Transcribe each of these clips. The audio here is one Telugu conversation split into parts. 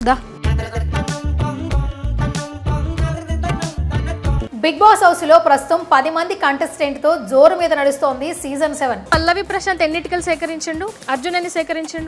దా బిగ్ బాస్ హౌస్ లో ప్రస్తుతం పది మంది కంటెస్టెంట్ తో జోరు మీద నడుస్తోంది సీజన్ సెవెన్ పల్లవి ప్రశాంత్ ఎన్నిటికలు సేకరించిండు అర్జున్ ఎన్ని సేకరించిండు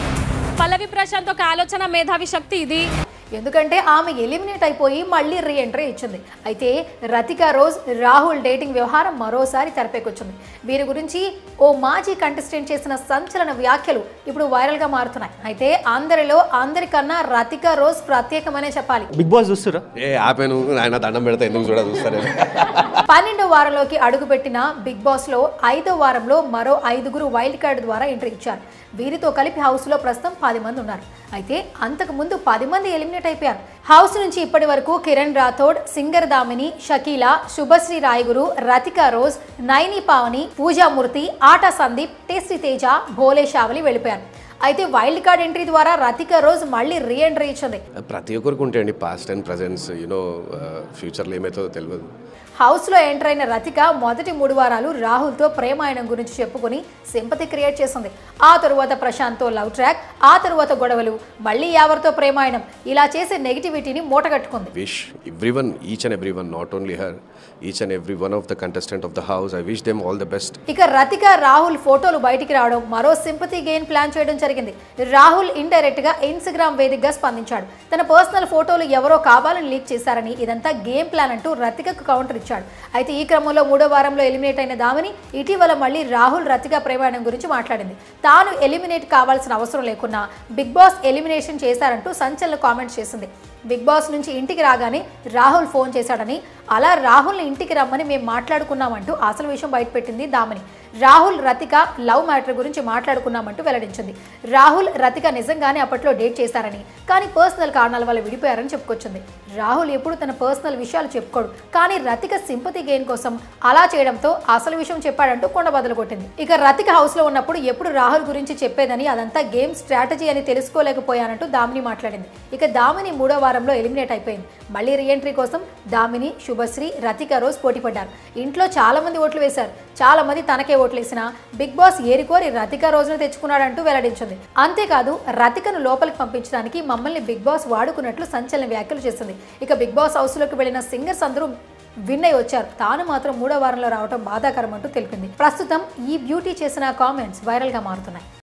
పల్లవి ప్రశాంత్ ఒక ఆలోచన మేధావి శక్తి ఇది ఎందుకంటే ఆమె ఎలిమినేట్ అయిపోయి మళ్ళీ రీ ఎంట్రీ ఇచ్చింది అయితే రతికా రోజ్ రాహుల్ డేటింగ్ వ్యవహారం మరోసారి తెరపైకొచ్చింది వీరి గురించి ఓ మాజీ కంటెస్టెంట్ చేసిన సంచలన వ్యాఖ్యలు ఇప్పుడు వైరల్ గా మారుతున్నాయి అయితే అందరిలో అందరికన్నా రతికా రోజ్ ప్రత్యేకమనే చెప్పాలి బిగ్ బాస్ చూస్తురా ఏ ఆపాను ఆయన దండం పెడితే ఎందుకు చూడ చూస్తారు పన్నెండో వారంలోకి అడుగుపెట్టిన బిగ్ బాస్ లో ఐదో వారంలో మరో ఐదుగురు వైల్డ్ కార్డ్ ద్వారా ఎంట్రీ ఇచ్చారు వీరితో కలిపి హౌస్ లో ప్రస్తుతం పది మంది ఉన్నారు అయితే అంతకు ముందు పది మంది ఎలిమినేట్ అయిపోయారు హౌస్ నుంచి ఇప్పటి వరకు Kiran Rathod singer Damini Shakeela Subhashree Rayaguru Rathika Rose Naini Pavani Poojamurthy Aata Sandeep tasty Teja Bhole Shavali వెళ్ళిపోయారు అయితే వైల్డ్ కార్డ్ ఎంట్రీ ద్వారా రతికా రోజ్ మళ్ళీ రీ ఎంట్రీ ఇచ్చింది ప్రతి ఒక్కరికి ఉంటాయండి పాస్ట్ అండ్ ప్రజెంట్స్ యూనో ఫ్యూచర్లో ఏమవుతుందో తెలియదు హౌస్లో ఎంటర్ అయిన రతిక మొదటి మూడు వారాలు రాహుల్తో ప్రేమాయణం గురించి చెప్పుకొని సింపతి క్రియేట్ చేసింది ఆ తరువాత ప్రశాంత్తో లవ్ ట్రాక్ ఆ తరువాత గొడవలు మళ్ళీ ఎవరితో ప్రేమాయణం ఇలా చేసే నెగిటివిటీని మూటగట్టుకుంది wish every one each and every one not only her each and every one of the contestant of the house I wish them all the best ఇక రతిక రాహుల్ ఫోటోలు బయటికి రావడం మరో సింపతి గెయిన్ ప్లాన్ చేయడం జరిగింది రాహుల్ ఇండైరెక్ట్ గా ఇన్స్టాగ్రామ్ వేదికగా స్పందించాడు తన పర్సనల్ ఫోటోలు ఎవరో కావాలని లీక్ చేశారని ఇదంతా గేమ్ ప్లాన్ అంటూ రతికకు కౌంటర్ ఇచ్చాడు అయితే ఈ క్రమంలో మూడో వారంలో ఎలిమినేట్ అయిన దామని ఇటీవల మళ్ళీ రాహుల్ రతిక ప్రయాణం గురించి మాట్లాడింది తాను ఎలిమినేట్ కావాల్సిన అవసరం లేకున్నా బిగ్ బాస్ ఎలిమినేషన్ చేశారంటూ సంచలన కామెంట్స్ చేసింది బిగ్ బాస్ నుంచి ఇంటికి రాగానే రాహుల్ ఫోన్ చేశాడని అలా రాహుల్ని ఇంటికి రమ్మని మేము మాట్లాడుకున్నామంటూ అసలు విషయం బయటపెట్టింది దామని రాహుల్ రతిక లవ్ మ్యాటర్ గురించి మాట్లాడుకున్నామంటూ వెల్లడించింది రాహుల్ రతిక నిజంగానే అప్పట్లో డేట్ చేశారని కానీ పర్సనల్ కారణాల వల్ల విడిపోయారని చెప్పుకొచ్చింది రాహుల్ ఎప్పుడు తన పర్సనల్ విషయాలు చెప్పుకోడు కానీ రతిక సింపతి గెయిన్ కోసం అలా చేయడంతో అసలు విషయం చెప్పాడంటూ కొండ బదులు కొట్టింది ఇక రతిక హౌస్ లో ఉన్నప్పుడు ఎప్పుడు రాహుల్ గురించి చెప్పేదని అదంతా గేమ్ స్ట్రాటజీ అని తెలుసుకోలేకపోయానంటూ దామిని మాట్లాడింది ఇక దామిని మూడో వారంలో ఎలిమినేట్ అయిపోయింది మళ్ళీ రీఎంట్రీ కోసం దామిని శుభశ్రీ రతిక రోజ్ పోటీ పడ్డారు ఇంట్లో చాలా మంది ఓట్లు వేశారు చాలా మంది తనకే ఓట్లు వేసినా బిగ్ బాస్ ఏరికోరి రతిక రోజును తెచ్చుకున్నాడంటూ వెల్లడించింది అంతేకాదు రతికను లోపలికి పంపించడానికి మమ్మల్ని బిగ్ బాస్ వాడుకున్నట్లు సంచలన వ్యాఖ్యలు చేసింది ఇక బిగ్ బాస్ హౌస్ లోకి వెళ్లిన సింగర్స్ అందరూ విన్ అయి వచ్చారు తాను మాత్రం మూడో వారంలో రావడం బాధాకరం అంటూ తెలిపింది ప్రస్తుతం ఈ బ్యూటీ చేసిన కామెంట్స్ వైరల్ గా మారుతున్నాయి